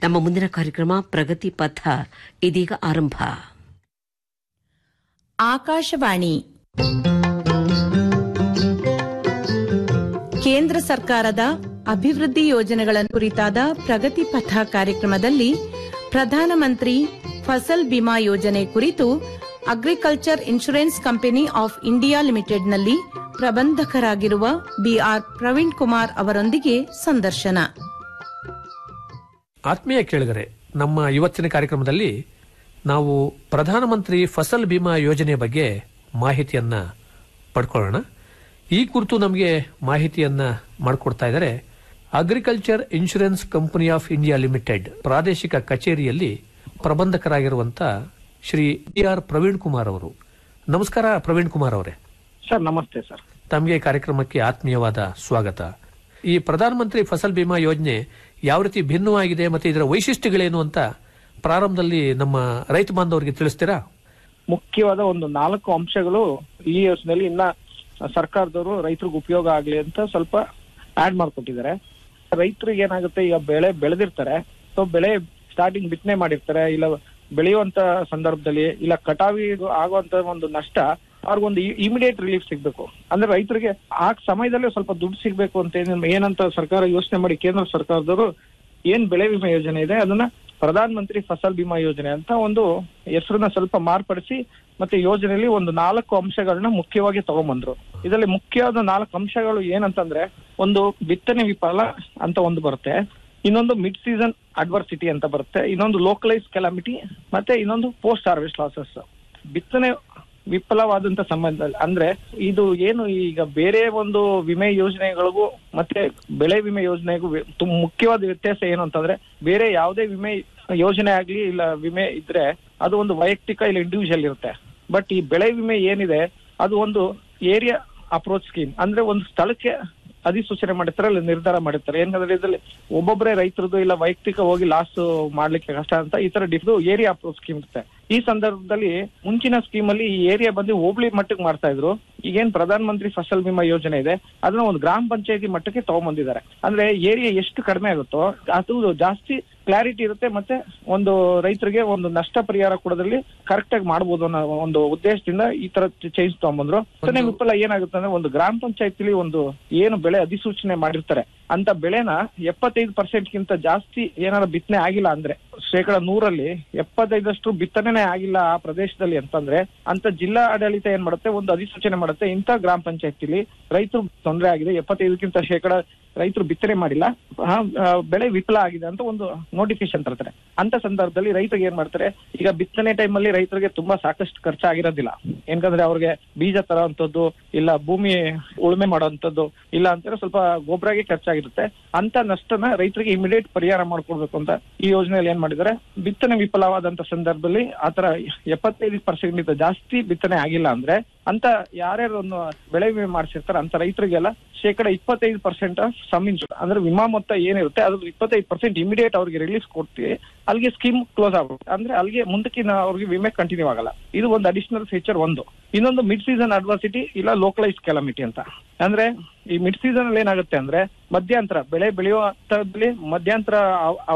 ನಮ್ಮ ಮುಂದಿನ ಕಾರ್ಯಕ್ರಮ ಪ್ರಗತಿ ಪಥ ಇದೀಗ ಆರಂಭ ಆಕಾಶವಾಣಿ ಕೇಂದ್ರ ಸರ್ಕಾರದ ಅಭಿವೃದ್ಧಿ ಯೋಜನೆಗಳ ಕುರಿತಾದ ಪ್ರಗತಿ ಪಥ ಕಾರ್ಯಕ್ರಮದಲ್ಲಿ ಪ್ರಧಾನಮಂತ್ರಿ ಫಸಲ್ ಬಿಮಾ ಯೋಜನೆ ಕುರಿತು agriculture insurance company of India ಲಿಮಿಟೆಡ್ನಲ್ಲಿ ಪ್ರಬಂಧಕರಾಗಿರುವ ಬಿಆರ್ ಪ್ರವೀಣ್ ಕುಮಾರ್ ಅವರೊಂದಿಗೆ ಸಂದರ್ಶನ ಆತ್ಮೀಯ ಕೇಳಿದರೆ ನಮ್ಮ ಇವತ್ತಿನ ಕಾರ್ಯಕ್ರಮದಲ್ಲಿ ನಾವು ಪ್ರಧಾನಮಂತ್ರಿ ಫಸಲ್ ಬಿಮಾ ಯೋಜನೆ ಬಗ್ಗೆ ಮಾಹಿತಿಯನ್ನ ಪಡ್ಕೊಳ್ಳೋಣ ಈ ಕುರಿತು ನಮಗೆ ಮಾಹಿತಿಯನ್ನ ಮಾಡಿಕೊಡ್ತಾ ಇದ್ದಾರೆ agriculture insurance company of India limited ಪ್ರಾದೇಶಿಕ ಕಚೇರಿಯಲ್ಲಿ ಪ್ರಬಂಧಕರಾಗಿರುವಂತ ಶ್ರೀ ಡಿ ಆರ್ ಪ್ರವೀಣ್ ಕುಮಾರ್ ಅವರು ನಮಸ್ಕಾರ ಪ್ರವೀಣ್ ಕುಮಾರ್ ಅವರೇ ಸರ್ ನಮಸ್ತೆ ಸರ್ ತಮಗೆ ಕಾರ್ಯಕ್ರಮಕ್ಕೆ ಆತ್ಮೀಯವಾದ ಸ್ವಾಗತ ಈ ಪ್ರಧಾನಮಂತ್ರಿ ಫಸಲ್ ಬಿಮಾ ಯೋಜನೆ ಯಾವ ರೀತಿ ಭಿನ್ನವಾಗಿದೆ ಮತ್ತೆ ಇದರ ವೈಶಿಷ್ಟ್ಯಗಳೇನು ಅಂತ ಪ್ರಾರಂಭದಲ್ಲಿ ನಮ್ಮ ರೈತ ಬಾಂಧವರಿಗೆ ತಿಳಿಸ್ತೀರಾ ಮುಖ್ಯವಾದ ಒಂದು ನಾಲ್ಕು ಅಂಶಗಳು ಈ ಯೋಜನೆಯಲ್ಲಿ ಇನ್ನ ಸರ್ಕಾರದವರು ರೈತರಿಗೆ ಉಪಯೋಗ ಆಗ್ಲಿ ಅಂತ ಸ್ವಲ್ಪ ಆಡ್ ಮಾಡ್ಕೊಟ್ಟಿದ್ದಾರೆ ರೈತರಿಗೆ ಏನಾಗುತ್ತೆ ಈಗ ಬೆಳೆ ಬೆಳೆದಿರ್ತಾರೆ ಸೊ ಬೆಳೆ ಸ್ಟಾರ್ಟಿಂಗ್ ಬಿತ್ತನೆ ಮಾಡಿರ್ತಾರೆ ಇಲ್ಲ ಬೆಳೆಯುವಂತ ಸಂದರ್ಭದಲ್ಲಿ ಇಲ್ಲ ಕಟಾವಿ ಆಗುವಂತ ಒಂದು ನಷ್ಟ ಅವ್ರಿಗೊಂದು ಇಮಿಡಿಯೇಟ್ ರಿಲೀಫ್ ಸಿಗ್ಬೇಕು ಅಂದ್ರೆ ರೈತರಿಗೆ ಆ ಸಮಯದಲ್ಲೇ ಸ್ವಲ್ಪ ದುಡ್ಡು ಸಿಗ್ಬೇಕು ಅಂತ ಏನ್- ಏನಂತ ಸರ್ಕಾರ ಯೋಚನೆ ಮಾಡಿ ಕೇಂದ್ರ ಸರ್ಕಾರದವರು ಏನ್ ಬೆಳೆ ವಿಮೆ ಯೋಜನೆ ಇದೆ ಅದನ್ನ ಪ್ರಧಾನ ಮಂತ್ರಿ ಫಸಲ್ ಬಿಮಾ ಯೋಜನೆ ಅಂತ ಒಂದು ಹೆಸರನ್ನ ಸ್ವಲ್ಪ ಮಾರ್ಪಡಿಸಿ ಮತ್ತೆ ಯೋಜನೆಯಲ್ಲಿ ಒಂದು ನಾಲ್ಕು ಅಂಶಗಳನ್ನ ಮುಖ್ಯವಾಗಿ ತಗೊಂಬಂದ್ರು ಇದರಲ್ಲಿ ಮುಖ್ಯವಾದ ನಾಲ್ಕು ಅಂಶಗಳು ಏನಂತಂದ್ರೆ ಒಂದು ಬಿತ್ತನೆ ವಿಫಲ ಅಂತ ಒಂದು ಬರುತ್ತೆ ಇನ್ನೊಂದು ಮಿಡ್ ಸೀಸನ್ ಅಡ್ವರ್ಸಿಟಿ ಅಂತ ಬರುತ್ತೆ ಇನ್ನೊಂದು ಲೋಕಲೈಸ್ ಕೆಲಾಮಿಟಿ ಮತ್ತೆ ಇನ್ನೊಂದು ಪೋಸ್ಟ್ ಹಾರ್ವೆಸ್ಟ್ ಲಾಸಸ್ ಬಿತ್ತನೆ ವಿಫಲವಾದಂತ ಸಂಬಂಧ ಅಂದ್ರೆ ಇದು ಏನು ಈಗ ಬೇರೆ ಒಂದು ವಿಮೆ ಯೋಜನೆಗಳಿಗೂ ಮತ್ತೆ ಬೆಳೆ ವಿಮೆ ಯೋಜನೆಗೂ ವ್ಯ- ತುಂ- ಮುಖ್ಯವಾದ ವ್ಯತ್ಯಾಸ ಏನು ಅಂತಂದ್ರೆ ಬೇರೆ ಯಾವುದೇ ವಿಮೆ ಯೋಜನೆ ಆಗ್ಲಿ ಇಲ್ಲ ವಿಮೆ ಇದ್ರೆ ಅದು ಒಂದು ವೈಯಕ್ತಿಕ ಇಲ್ಲ ಇಂಡಿವಿಜುವಲ್ ಇರುತ್ತೆ ಬಟ್ ಈ ಬೆಳೆ ವಿಮೆ ಏನಿದೆ ಅದು ಒಂದು ಏರಿಯಾ ಅಪ್ರೋಚ್ ಸ್ಕೀಮ್ ಅಂದ್ರೆ ಒಂದು ಸ್ಥಳಕ್ಕೆ ಅಧಿಸೂಚನೆ ಮಾಡಿರ್ತಾರೆ ಅಲ್ಲಿ ನಿರ್ಧಾರ ಮಾಡಿರ್ತಾರೆ ಏನಂದ್ರೆ ಇದರಲ್ಲಿ ಒಬ್ಬೊಬ್ಬರೇ ರೈತರದ್ದು ಇಲ್ಲ ವೈಯಕ್ತಿಕ ಹೋಗಿ ಲಾಸ್ ಮಾಡ್ಲಿಕ್ಕೆ ಕಷ್ಟ ಅಂತ ಈ ತರ ಡಿಫ್ದು ಏರಿಯಾ ಅಪ್ರೋಚ್ ಸ್ಕೀಮ್ ಇರುತ್ತೆ ಈ ಸಂದರ್ಭದಲ್ಲಿ ಮುಂಚಿನ ಸ್ಕೀಮ್ ಅಲ್ಲಿ ಈ ಏರಿಯಾ ಬಂದು ಹೋಬಳಿ ಮಟ್ಟಕ್ಕೆ ಮಾಡ್ತಾ ಇದ್ರು ಈಗೇನ್ ಪ್ರಧಾನ ಮಂತ್ರಿ ಫಸಲ್ ಬಿಮಾ ಯೋಜನೆ ಇದೆ ಅದನ್ನ ಒಂದು ಗ್ರಾಮ ಪಂಚಾಯತಿ ಮಟ್ಟಕ್ಕೆ ತಗೊಂಡ್ಬಂದಿದ್ದಾರೆ ಅಂದ್ರೆ ಏರಿಯಾ ಎಷ್ಟು ಕಡಿಮೆ ಆಗುತ್ತೋ ಅದು ಜಾಸ್ತಿ ಕ್ಲಾರಿಟಿ ಇರುತ್ತೆ ಮತ್ತೆ ಒಂದು ರೈತರಿಗೆ ಒಂದು ನಷ್ಟ ಪರಿಹಾರ ಕೊಡೋದ್ರಲ್ಲಿ ಕರೆಕ್ಟ್ ಆಗಿ ಮಾಡ್ಬೋದು ಅನ್ನೋ ಒಂದು ಉದ್ದೇಶದಿಂದ ಈ ತರ ಚೇಂಜ್ ತಗೊಂಡ್ಬಂದ್ರು ಬಿತ್ತನೆ ವಿಫಲ ಏನಾಗುತ್ತೆ ಅಂದ್ರೆ ಒಂದು ಗ್ರಾಮ ಪಂಚಾಯತಿಲಿ ಒಂದು ಏನು ಬೆಳೆ ಅಧಿಸೂಚನೆ ಮಾಡಿರ್ತಾರೆ ಅಂತ ಬೆಳೆನ ಎಪ್ಪತ್ತೈದು ಪರ್ಸೆಂಟ್ ಗಿಂತ ಜಾಸ್ತಿ ಏನಾರ ಬಿತ್ತನೆ ಆಗಿಲ್ಲ ಅಂದ್ರೆ ಶೇಕಡ ನೂರಲ್ಲಿ ಎಪ್ಪತ್ತೈದಷ್ಟು ಬಿತ್ತನೆ ಆಗಿಲ್ಲ ಆ ಪ್ರದೇಶದಲ್ಲಿ ಅಂತಂದ್ರೆ ಅಂತ ಜಿಲ್ಲಾ ಆಡಳಿತ ಏನ್ ಮಾಡುತ್ತೆ ಒಂದು ಅಧಿಸೂಚನೆ ಮಾಡುತ್ತೆ ಇಂಥ ಗ್ರಾಮ ಪಂಚಾಯತಿಲಿ ರೈತರು ತೊಂದರೆ ಆಗಿದೆ ಎಪ್ಪತ್ತೈದಕ್ಕಿಂತ ಶೇಕಡ ರೈತರು ಬಿತ್ತನೆ ಮಾಡಿಲ್ಲ ಆ, ಆ, ಬೆಳೆ ವಿಫಲ ಆಗಿದೆ ಅಂತ ಒಂದು ನೋಟಿಫಿಕೇಶನ್ ತರ್ತಾರೆ ಅಂತ ಸಂದರ್ಭದಲ್ಲಿ ರೈತರಿಗೆ ಏನ್ ಮಾಡ್ತಾರೆ ಈಗ ಬಿತ್ತನೆ ಟೈಮಲ್ಲಿ ರೈತರಿಗೆ ತುಂಬಾ ಸಾಕಷ್ಟು ಖರ್ಚಾಗಿರೋದಿಲ್ಲ ಯಾಕಂದ್ರೆ ಅವ್ರಿಗೆ ಬೀಜ ತರೋಂಥದ್ದು ಇಲ್ಲ ಭೂಮಿ ಉಳುಮೆ ಮಾಡೋಂಥದ್ದು ಇಲ್ಲ ಅಂತಾರೆ ಸ್ವಲ್ಪ ಗೊಬ್ಬರಗೆ ಖರ್ಚಾಗಿರುತ್ತೆ ಅಂತ ನಷ್ಟನ ರೈತರಿಗೆ ಇಮಿಡಿಯೇಟ್ ಪರಿಹಾರ ಮಾಡ್ಕೊಡ್ಬೇಕು ಅಂತ ಈ ಯೋಜನೆಯಲ್ಲಿ ಏನ್ ಮಾಡಿದ್ದಾರೆ ಬಿತ್ತನೆ ವಿಫಲವಾದಂತ ಸಂದರ್ಭದಲ್ಲಿ ಆತರ ಎಪ್ಪತ್ತೈದು ಪರ್ಸೆಂಟ್ ಜಾಸ್ತಿ ಬಿತ್ತನೆ ಆಗಿಲ್ಲ ಅಂದ್ರೆ ಅಂತ ಯಾರ್ಯಾರು ಒಂದು ಬೆಳೆ ವಿಮೆ ಮಾಡಿಸಿರ್ತಾರೆ ಅಂತ ರೈತರಿಗೆಲ್ಲ ಶೇಕಡ ಇಪ್ಪತ್ತೈದು ಪರ್ಸೆಂಟ್ ಸಮ್ ಇನ್ಶೂರ್ ಅಂದ್ರೆ ವಿಮಾ ಮೊತ್ತ ಏನಿರುತ್ತೆ ಅದ್ರ ಇಪ್ಪತ್ತೈದು ಪರ್ಸೆಂಟ್ ಇಮಿಡಿಯೇಟ್ ಅವ್ರಿಗೆ ರಿಲೀಸ್ ಕೊಡ್ತೀವಿ ಅಲ್ಲಿಗೆ ಸ್ಕೀಮ್ ಕ್ಲೋಸ್ ಆಗುತ್ತೆ ಅಂದ್ರೆ ಅಲ್ಲಿಗೆ ಮುಂದಕ್ಕಿನ ಅವ್ರಿಗೆ ವಿಮೆ ಕಂಟಿನ್ಯೂ ಆಗಲ್ಲ ಇದು ಒಂದು ಅಡಿಷನಲ್ ಫೀಚರ್ ಒಂದು ಇನ್ನೊಂದು ಮಿಡ್ ಸೀಸನ್ ಅಡ್ವರ್ಸಿಟಿ ಇಲ್ಲ ಲೋಕಲೈಸ್ ಕೆಲಮಿಟಿ ಅಂತ ಅಂದ್ರೆ ಈ ಮಿಡ್ ಸೀಸನ್ ಅಲ್ಲಿ ಏನಾಗುತ್ತೆ ಅಂದ್ರೆ ಮಧ್ಯಂತರ ಬೆಳೆ ಬೆಳೆಯುವ ಹಂತದಲ್ಲಿ ಮಧ್ಯಂತರ ಅವ-